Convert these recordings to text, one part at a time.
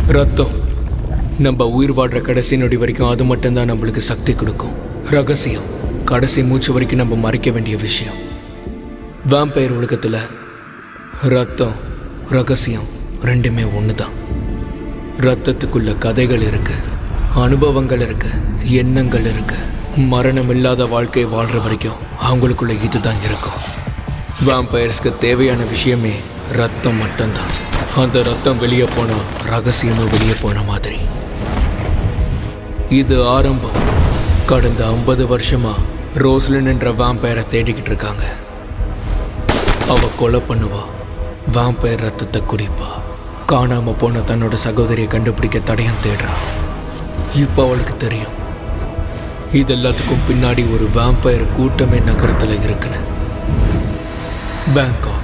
ரத்தம் நம்ம உயிர் வாழ்ற கடைசி நொடி வரைக்கும் அது மட்டும்தான் நம்மளுக்கு சக்தி கொடுக்கும் ரகசியம் கடைசி மூச்சு வரைக்கும் நம்ம மறைக்க வேண்டிய விஷயம் வேம்பயர் உலகத்தில் ரத்தம் ரகசியம் ரெண்டுமே ஒன்று தான் ரத்தத்துக்குள்ள கதைகள் இருக்கு அனுபவங்கள் இருக்கு எண்ணங்கள் இருக்கு மரணம் இல்லாத வாழ்க்கை வாழ்ற வரைக்கும் அவங்களுக்குள்ள இதுதான் இருக்கும் வேம்பயர்ஸ்க்கு தேவையான விஷயமே ரத்தம் மட்டும்தான் அந்த ரத்தம் வெளியே போனா ரகசியமும் வெளியே போன மாதிரி இது ஆரம்பம் கடந்த ஐம்பது வருஷமா ரோஸ்லின் என்ற வேம்பயரை தேடிக்கிட்டு இருக்காங்க அவ கொலை பண்ணுவா வாம்பயர் ரத்தத்தை குடிப்பா காணாம போன தன்னோட சகோதரியை கண்டுபிடிக்க தடயம் தேடுறா இப்போ அவளுக்கு தெரியும் இது எல்லாத்துக்கும் பின்னாடி ஒரு வாம்பயர் கூட்டமே நகரத்தில் இருக்குன்னு பேங்காக்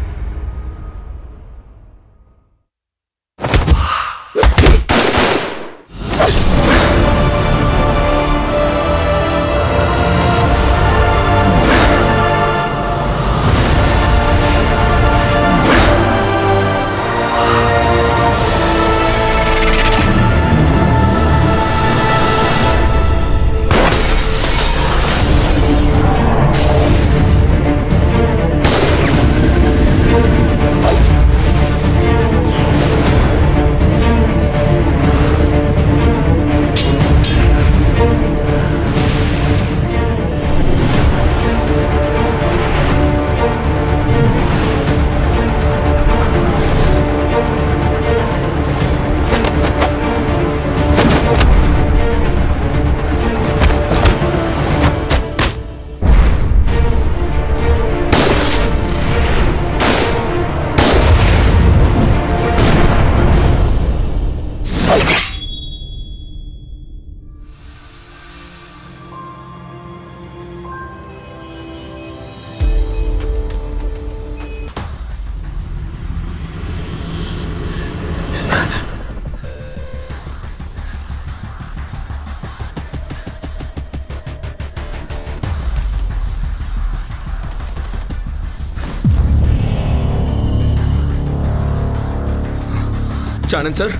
சானன் சார்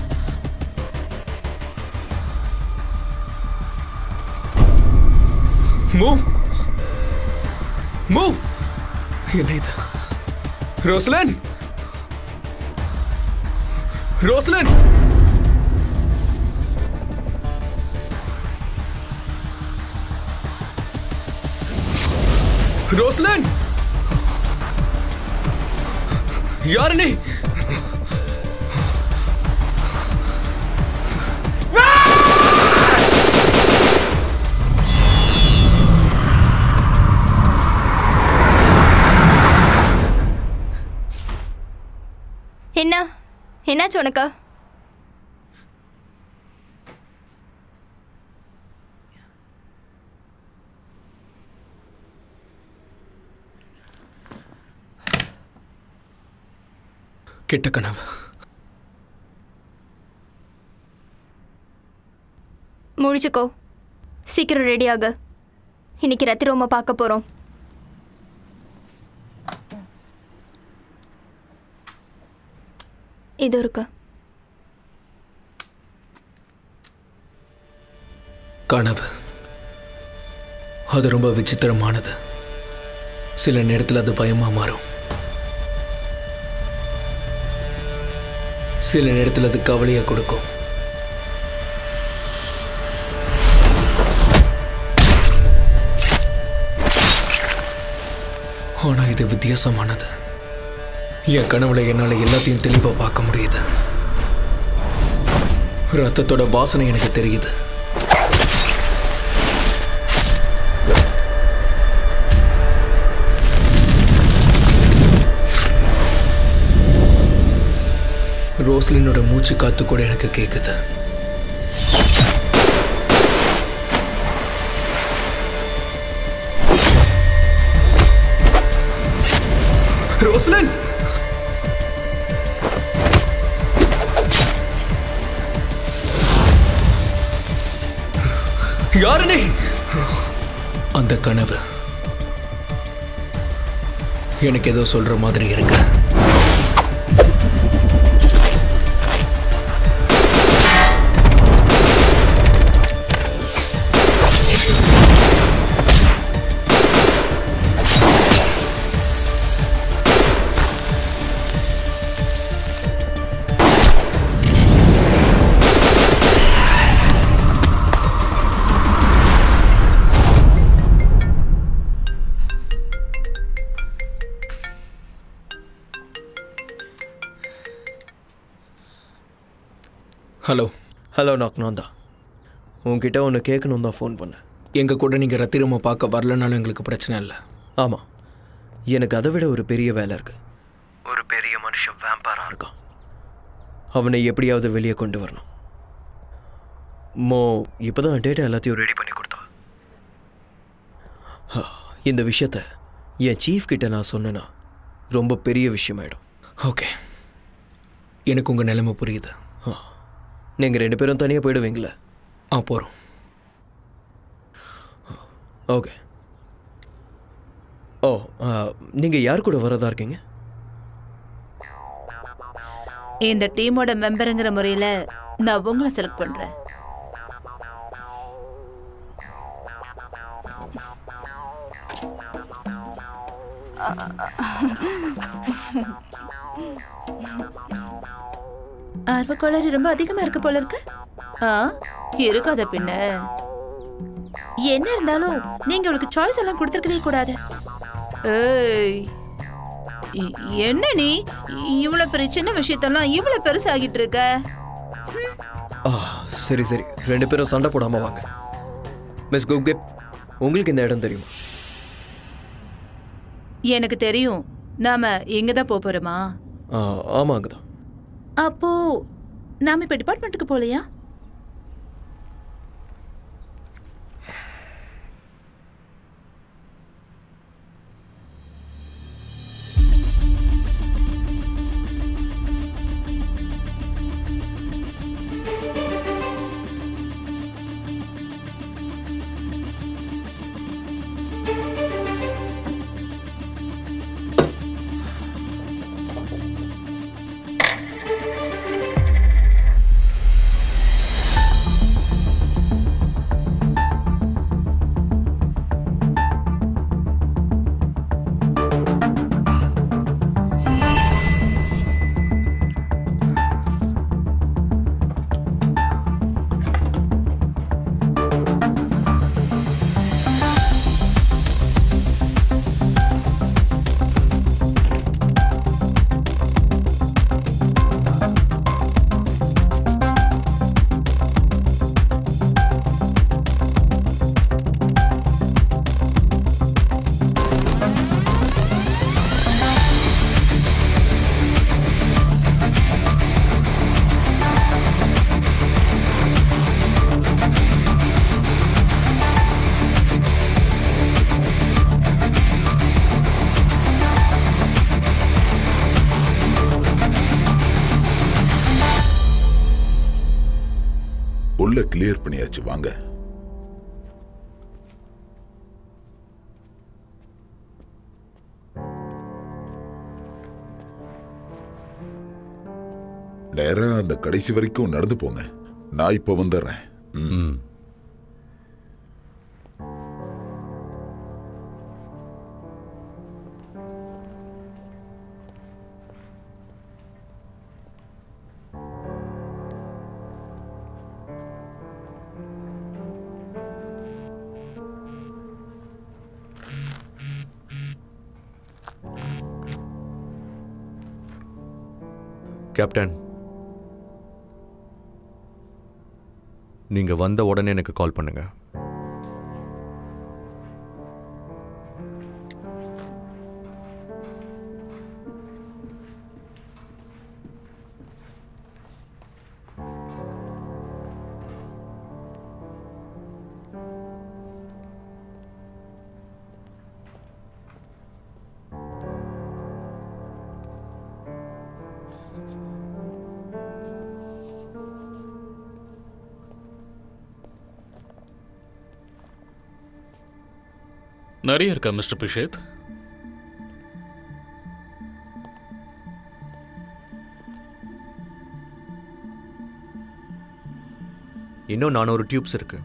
மூவ் மூவ் என்ன இது ரோஸ்லன் ரோஸ்லன் ரோஸ்லன் யாரு நீ என்ன என்னாச்சு உனக்கு கெட்ட கனவு முழிச்சுக்கோ சீக்கிரம் ரெடி ஆகு இன்னைக்கு ரத்திரோம பார்க்க போறோம் இது இருக்கு கனவு அது ரொம்ப விசித்திரமானது சில நேரத்தில் அது பயமா மாறும் சில நேரத்தில் அது கவலையை கொடுக்கும் ஆனா இது வித்தியாசமானது என் கனவுல என்னால எல்லாத்தையும் தெளிவா பார்க்க முடியுது ரத்தத்தோட வாசனை எனக்கு தெரியுது ரோஸ்லினோட மூச்சு காத்து கூட எனக்கு கேக்குது ரோஸ்லின் யாரு நீ அந்த கனவு எனக்கு ஏதோ சொல்ற மாதிரி இருக்கு ஹலோ ஹலோ நாக் நான் தான் உங்ககிட்ட ஒன்று கேட்கணும் தான் ஃபோன் பண்ணேன் எங்கள் கூட நீங்கள் ரத்திரமா பார்க்க வரலனாலும் எங்களுக்கு பிரச்சனை இல்லை ஆமாம் எனக்கு அதை விட ஒரு பெரிய வேலை இருக்கு ஒரு பெரிய மனுஷன் வேம்பாராக இருக்கான் அவனை எப்படியாவது வெளியே கொண்டு வரணும் மோ இப்போ தான் டேட்டா எல்லாத்தையும் ரெடி பண்ணி கொடுத்தா ஆ, இந்த விஷயத்த என் சீஃப் கிட்ட நான் சொன்னேன்னா ரொம்ப பெரிய விஷயமாயிடும் ஓகே எனக்கு உங்கள் நிலைமை புரியுது நீங்கள் ரெண்டு பேரும் தனியாக போயிடுவீங்களே ஆ போகிறோம் ஓகே ஓ நீங்கள் யார் கூட வரதா இருக்கீங்க இந்த டீமோட மெம்பருங்கிற முறையில் நான் உங்களை செலக்ட் பண்ணுறேன் ஆர்வக்கோளாறு ரொம்ப அதிகமா இருக்கு போல இருக்கு ஆ இருக்காத பின்ன என்ன இருந்தாலும் நீங்க அவளுக்கு சாய்ஸ் எல்லாம் கொடுத்துருக்கவே கூடாது ஏய் இ- என்ன நீ இவ்வளவு பெரிய சின்ன விஷயத்தெல்லாம் இவ்வளவு பெருசாகிட்டு இருக்க ஆ சரி சரி ரெண்டு பேரும் சண்டை போடாமல் வாங்க மிஸ் குப்கிப் உங்களுக்கு இந்த இடம் தெரியுமா எனக்கு தெரியும் நாம இங்க தான் போக போறோமா ஆ ஆமாங்க தான் அப்போ நாம இப்ப டிபார்ட்மெண்ட்டுக்கு போகலையா உள்ள கிளியர் பண்ணியாச்சு வாங்க நேரா அந்த கடைசி வரைக்கும் நடந்து போங்க நான் இப்ப வந்துடுறேன் ம். கேப்டன் நீங்க வந்த உடனே எனக்கு கால் பண்ணுங்க நிறைய இருக்கா மிஸ்டர் பிஷேத் இன்னும் நானூறு டியூப்ஸ் இருக்கு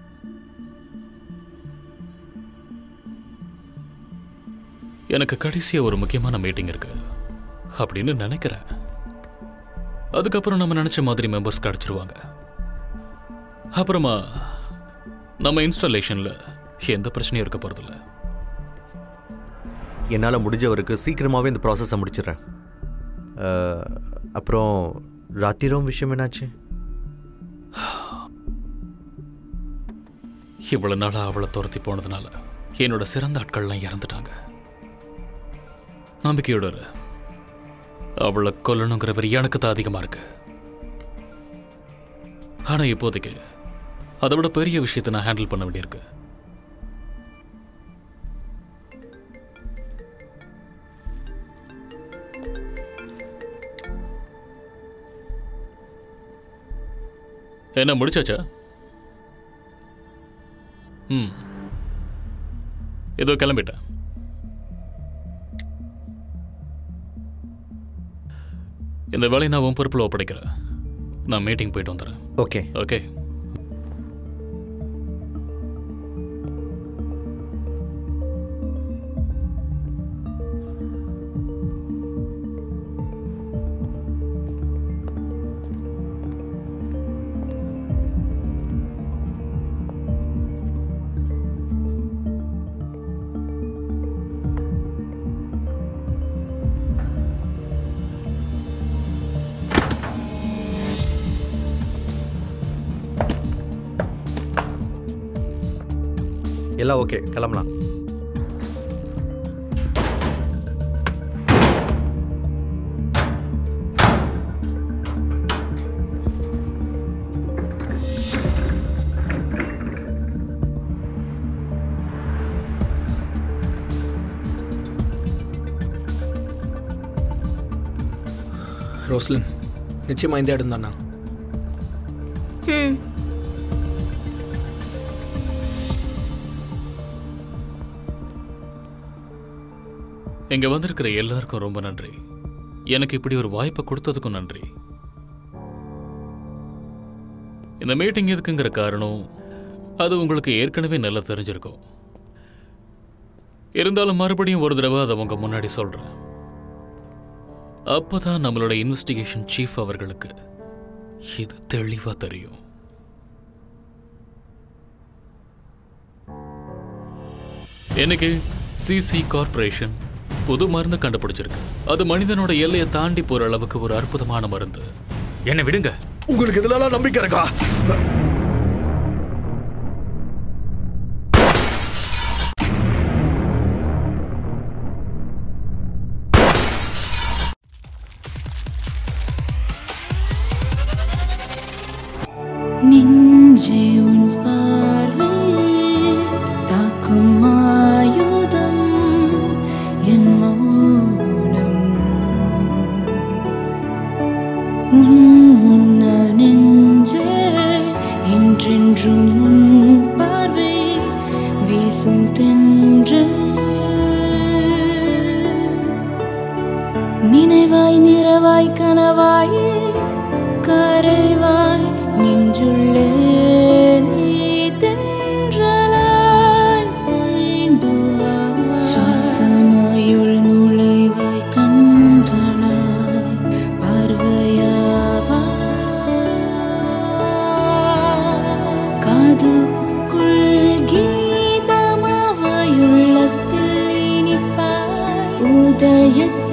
எனக்கு கடைசியா ஒரு முக்கியமான மீட்டிங் இருக்கு அப்படின்னு நினைக்கிறேன் அதுக்கப்புறம் நம்ம நினைச்ச மாதிரி மெம்பர்ஸ் கிடைச்சிருவாங்க அப்புறமா நம்ம இன்ஸ்டாலேஷன்ல எந்த பிரச்சனையும் இருக்க போறதில்ல என்னால் முடிஞ்சவருக்கு சீக்கிரமாகவே இந்த ப்ராசஸை முடிச்சிடுறேன் அஹ், அப்புறம் ராத்திரம் விஷயம் என்னாச்சு இவ்வளவு நாளா அவளை துரத்தி போனதுனால என்னோட சிறந்த ஆட்கள்லாம் இறந்துட்டாங்க நம்பிக்கையோட இரு. அவளை கொல்லணுங்கிற வெறி எனக்கு தான் அதிகமா இருக்கு ஆனா இப்போதைக்கு அதை விட பெரிய விஷயத்தை நான் ஹேண்டில் பண்ண வேண்டியிருக்கு என்ன முடிச்சாச்சா ம் ஏதோ கிளம்பிட்டேன் இந்த வேலையை நான் உன் பொறுப்பில் ஒப்படைக்கிறேன் நான் மீட்டிங் போயிட்டு வந்துடுறேன் ஓகே ஓகே எல்லாம் ஓகே கிளம்பலாம் ரோஸ்லின் நிச்சயமா இந்த இடம் தானா ம் இங்க வந்திருக்கிற எல்லாருக்கும் ரொம்ப நன்றி எனக்கு இப்படி ஒரு வாய்ப்பை கொடுத்ததுக்கும் நன்றி இந்த மீட்டிங் எதுக்குங்கிற காரணம் அது உங்களுக்கு ஏற்கனவே நல்லா தெரிஞ்சிருக்கும் இருந்தாலும் மறுபடியும் ஒரு தடவை அதை உங்க முன்னாடி சொல்றேன் அப்பதான் நம்மளோட இன்வெஸ்டிகேஷன் சீஃப் அவர்களுக்கு இது தெளிவா தெரியும் எனக்கு சிசி கார்ப்பரேஷன் புது மருந்து கண்டுபிடிச்சிருக்கு அது மனிதனோட எல்லையை தாண்டி போற அளவுக்கு ஒரு அற்புதமான மருந்து என்ன விடுங்க உங்களுக்கு இதுலலாம் நம்பிக்கை இருக்கா நெஞ்சே உன் பார்வை தாக்கும் ஆயுதம் என் மௌனம் உன் முன்னால் நெஞ்சே என்றென்றும் உன் பார்வை வீசும் தென்றல் நினைவாய் நிறவாய் கனவாய் கரைவாய் நின்றுள்ளே நீ தென்றலாய் தீண்டுவாய் சுவாசமாயுள் நுழைவாய் கண்களாய் பார்வையாவா காதுக்குள் கீதமாவாய் உள்ளத்தில் இனிப்பாய் உதயத்தில்